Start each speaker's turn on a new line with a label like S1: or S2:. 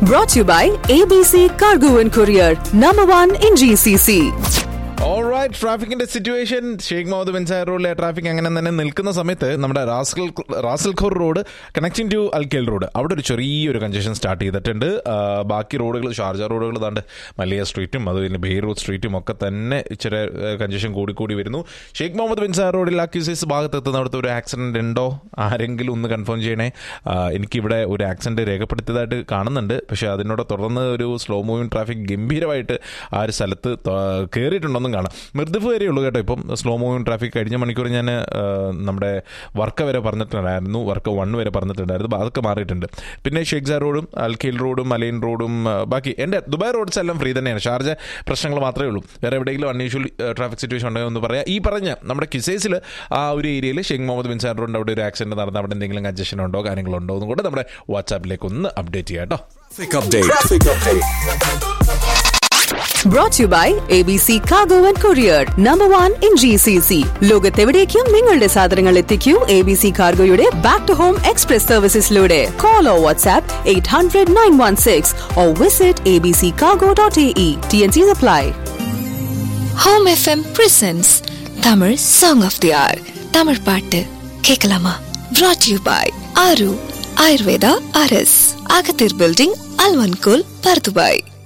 S1: Brought to you by ABC Cargo and Courier, number one in GCC.
S2: Alright ട്രാഫിക്കിന്റെ situation Sheikh Mohammed bin Zayed റോഡിലെ traffic അങ്ങനെ തന്നെ നിൽക്കുന്ന സമയത്ത് നമ്മുടെ Ras Al Ras Al Khor road connecting to Al Khail road അവിടെ ഒരു ചെറിയൊരു കഞ്ചഷൻ സ്റ്റാർട്ട് ചെയ്തിട്ടുണ്ട് ആ, ബാക്കി റോഡുകൾ ഷാർജ റോഡുകൾ താണ്ട് മലിയ സ്ട്രീറ്റും അത് പിന്നെ ബെയ്റൂത്ത് സ്ട്രീറ്റും ഒക്കെ തന്നെ ഇച്ചിരി കഞ്ചഷൻ കൂടിക്കൂടി വരുന്നു ഷെയ്ഖ് മുഹമ്മദ് ബിൻ സായർ റോഡിൽ അക്യൂസൈസ് ഭാഗത്ത് എത്തുന്നിടത്ത് ഒരു ആക്സിഡന്റ് ഉണ്ടോ ആരെങ്കിലും ഒന്ന് കൺഫേം ചെയ്യണേ ആ, എനിക്കിവിടെ ഒരു ആക്സിഡന്റ് രേഖപ്പെടുത്തിയതായിട്ട് കാണുന്നുണ്ട് പക്ഷേ അതിനോട് തുടർന്ന് ഒരു സ്ലോ മൂവിങ് ട്രാഫിക് ഗംഭീരമായിട്ട് ആ ഒരു സ്ഥലത്ത് ത- കയറിയിട്ടുണ്ടെന്നും കാണാം മൃദുഫ് വരെയുള്ളൂ കേട്ടോ ഇപ്പം സ്ലോ മൂവിങ് ട്രാഫിക് കഴിഞ്ഞ മണിക്കൂർ ഞാൻ ആ, നമ്മുടെ വർക്ക വരെ പറഞ്ഞിട്ടുണ്ടായിരുന്നു വർക്ക വൺ വരെ പറഞ്ഞിട്ടുണ്ടായിരുന്നു അപ്പോൾ അതൊക്കെ മാറിയിട്ടുണ്ട് പിന്നെ ഷെയ്ഖ്സാർ റോഡും അൽഖീൽ റോഡും മലൈൻ റോഡും ആ, ബാക്കി എൻ്റെ ദുബായ് റോഡ്സ് എല്ലാം ഫ്രീ തന്നെയാണ് ഷാർജ പ്രശ്നങ്ങൾ മാത്രമേ ഉള്ളൂ വേറെ എവിടെയെങ്കിലും അൺയൂഷ്വൽ ട്രാഫിക് സിറ്റുവേഷൻ ഉണ്ടെങ്കിൽ ഒന്ന് പറയാം ഈ പറഞ്ഞ നമ്മുടെ കിസൈസിൽ ആ ഒരു ഏരിയയിൽ ഷെയ്ഖ് മുഹമ്മദ് ബിൻ സാർ റോഡിൻ്റെ അവിടെ ഒരു ആക്സിഡന്റ് നടന്ന അവിടെ എന്തെങ്കിലും കഞ്ചഷൻ ഉണ്ടോ കാര്യങ്ങളുണ്ടോ എന്നും കൂടെ നമ്മുടെ വാട്സാപ്പിലേക്ക് ഒന്ന് അപ്ഡേറ്റ് ചെയ്യാം കേട്ടോ
S3: Traffic update.
S1: Brought to you by ABC Cargo and Courier, number one in GCC. ലോകത്തെവിടേക്കും നിങ്ങളുടെ സാധനങ്ങൾ എത്തിക്കൂ എ ബി സി കാർഗോയുടെ ബാക്ക് ടു ഹോം എക്സ്പ്രസ് സർവീസസിലൂടെ call or WhatsApp eight hundred nine one six or visit A B C cargo dot A E T N C supply
S4: home FM presents Tamil song of the hour Tamil பாட்டு கேட்கலாமா brought you by Aaru Ayurveda அரஸ் அகத்தீர் building அல்வன்கோல் Bur Dubai